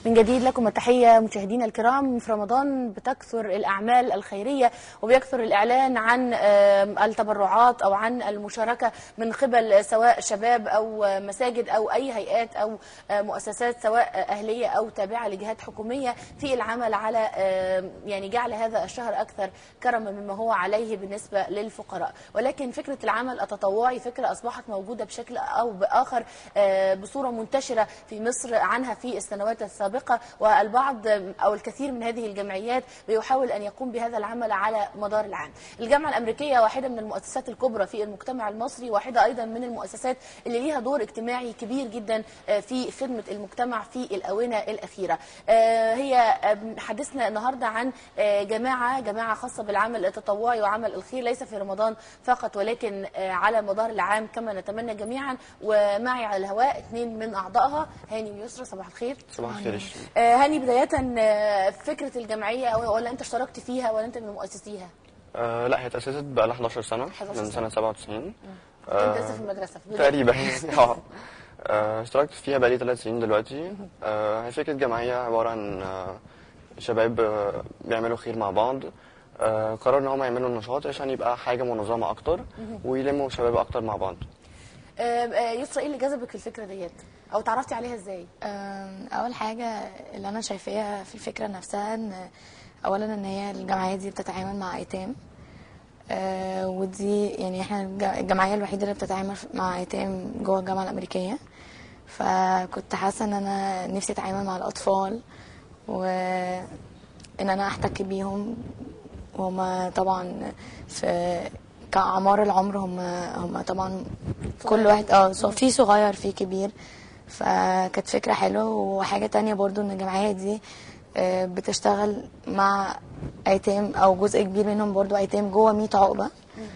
من جديد لكم التحية مشاهدينا الكرام في رمضان بتكثر الأعمال الخيرية وبيكثر الإعلان عن آم، التبرعات أو عن المشاركة من قبل سواء شباب أو مساجد أو أي هيئات أو آه، مؤسسات سواء أهلية أو تابعة لجهات حكومية في العمل على آم، يعني جعل هذا الشهر أكثر كرما مما هو عليه بالنسبة للفقراء ولكن فكرة العمل التطوعي فكرة أصبحت موجودة بشكل أو بآخر آه، بصورة منتشرة في مصر عنها في السنوات السابقة والبعض آه، أو الكثير من هذه الجمعيات بيحاول أن يقوم بهذا العمل على مدار العام الجامعة الأمريكية واحدة من المؤسسات الكبرى في المجتمع المصري واحدة أيضا من المؤسسات اللي ليها دور اجتماعي كبير جدا آه، في خدمة المجتمع في الآونة الأخيرة آه، هي آه، حدثنا النهاردة عن آه، جماعة جماعة خاصة بالعمل التطوعي وعمل الخير ليس في رمضان فقط ولكن آه، على مدار العام كما نتمنى جميعا ومعي على الهواء اثنين من أعضائها هاني ويسرى صباح الخير صباح الخير يا شيرين. آه، هاني بداية آه، فكرة الجمعية أو- ولا أنت اشتركت فيها ولا أنت من مؤسسيها؟ آه لا هي تأسست بقى لها 11 سنة 11 من سنة. سنة 97 أنت لسه في المدرسة في تقريبا اه آه، اشتركت فيها بقالي ثلاث سنين دلوقتي آه، هي فكرة جمعية عبارة عن آه، شباب آه، بيعملوا خير مع بعض آه، قرروا ان هم يعملوا النشاط عشان يبقى حاجة منظمة اكتر ويلموا شباب اكتر مع بعض آه، آه، يسرى ايه اللي جذبك في الفكره ديت او تعرفتي عليها ازاي أم، اول حاجه اللي انا شايفاها في الفكره نفسها ان اولا ان هي الجمعيه دي بتتعامل مع ايتام أه، ودي يعني احنا الج- الجمعيه الوحيده اللي بتتعامل مع ايتام جوه الجامعه الامريكيه فكنت حاسه ان انا نفسي اتعامل مع الاطفال وان انا احتك بيهم وهما طبعا في كأعمار العمر هم هم طبعا كل واحد اه ص- في صغير في كبير فكانت فكرة حلوة وحاجة تانية برضو ان الجمعية دي آه، بتشتغل مع ايتام او جزء كبير منهم برضو ايتام جوه 100 عقبة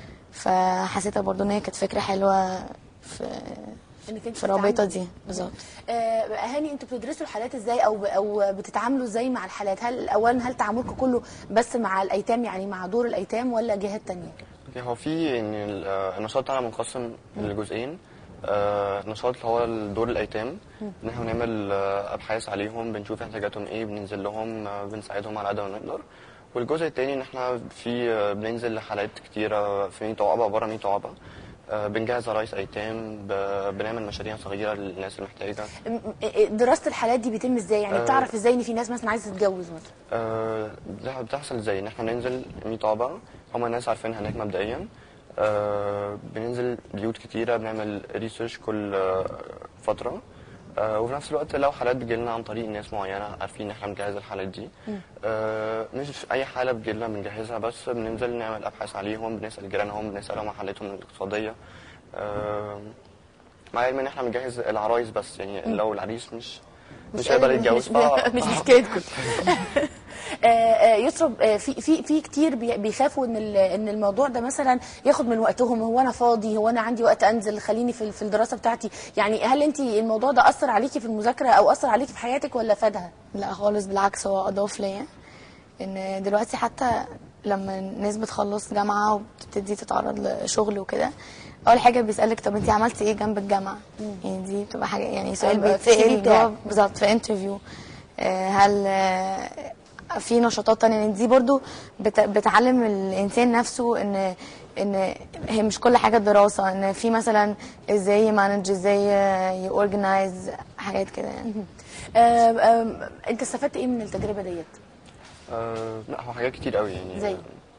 فحسيتها برضو ان هي كانت فكرة حلوة في انك انت في الرابطة بتتعاملي. دي بالظبط آه، هاني انتوا بتدرسوا الحالات ازاي او او بتتعاملوا ازاي مع الحالات هل اولا هل تعاملكم كله بس مع الايتام يعني مع دور الايتام ولا جهات تانية اوكي هو في ان ال- آه، النشاط بتاعنا منقسم لجزئين آه، نشاط اللي هو دور الايتام ان احنا بنعمل آه، ابحاث عليهم بنشوف احتياجاتهم ايه بننزل لهم آه، بنساعدهم على قد ما نقدر والجزء التاني ان احنا في آه، بننزل لحالات كتيره في 100 عقبه بره 100 عقبه آه، بنجهز عرايس ايتام ب- بنعمل مشاريع صغيره للناس المحتاجه م- م- دراسه الحالات دي بيتم ازاي يعني آه. بتعرف ازاي ان في ناس مثلا عايزه تتجوز مثلا آه، ده بتحصل ازاي ان احنا بننزل 100 عقبه هم الناس عارفينها هناك مبدئيا آه، بننزل بيوت كتيره بنعمل ريسيرش كل آه، فتره آه، وفي نفس الوقت لو حالات بتجيلنا عن طريق ناس معينه عارفين ان احنا بنجهز الحالات دي آه، مش اي حاله بتجيلنا بنجهزها بس بننزل نعمل ابحاث عليهم بنسال جيرانهم بنسالهم عن حالتهم الاقتصاديه آه، مع العلم ان احنا بنجهز العرايس بس يعني لو العريس مش مش هيقدر يتجوز مش, آه. مش مشكلتكم آه، آه، يسرب آه، في في في كتير بي- بيخافوا ان ال- ان الموضوع ده مثلا ياخد من وقتهم هو انا فاضي هو انا عندي وقت انزل خليني في في الدراسه بتاعتي يعني هل انت الموضوع ده اثر عليكي في المذاكره او اثر عليكي في حياتك ولا فادها لا خالص بالعكس هو اضاف ليا ان دلوقتي حتى لما الناس بتخلص جامعه وبتبتدي تتعرض لشغل وكده اول حاجه بيسالك طب انت عملتي ايه جنب الجامعه يعني دي بتبقى حاجه يعني سؤال أيوة، في السي في بيتسال بتاعك. جوه بالظبط في انترفيو هل آه، في نشاطات تانية يعني دي برضو بت- بتعلم الانسان نفسه ان ان هي مش كل حاجه دراسه ان في مثلا ازاي يمانج ازاي يورجنايز حاجات كده يعني آه، آه، انت استفدت ايه من التجربه ديت آه، لا هو حاجات كتير قوي يعني زي؟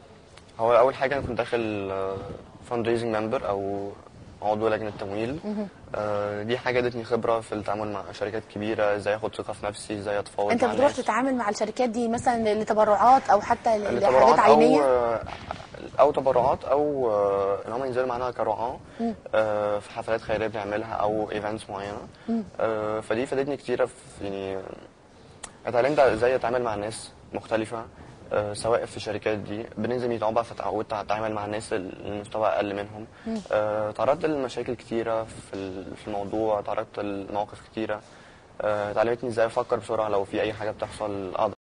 هو اول حاجه انا كنت داخل فاند ريزنج ممبر او عضو لجنه تمويل آه، دي حاجه ادتني خبره في التعامل مع شركات كبيره ازاي اخد ثقه في نفسي ازاي اتفاوض انت مع بتروح ناس. تتعامل مع الشركات دي مثلا لتبرعات او حتى ل- لتبرعات لحاجات عينيه او او تبرعات او آه، ان هم ينزلوا معانا كرعاه آه، في حفلات خيريه بنعملها او ايفنتس معينه آه، فدي فادتني كتير في يعني اتعلمت ازاي اتعامل مع ناس مختلفه آه، سواء في الشركات دي بننزل ميت فتعودت اتعامل مع الناس اللي المستوى اقل منهم آه، تعرضت لمشاكل كتيره في ال- في الموضوع تعرضت لمواقف كتيره آه، اتعلمتني ازاي افكر بسرعه لو في اي حاجه بتحصل اقدر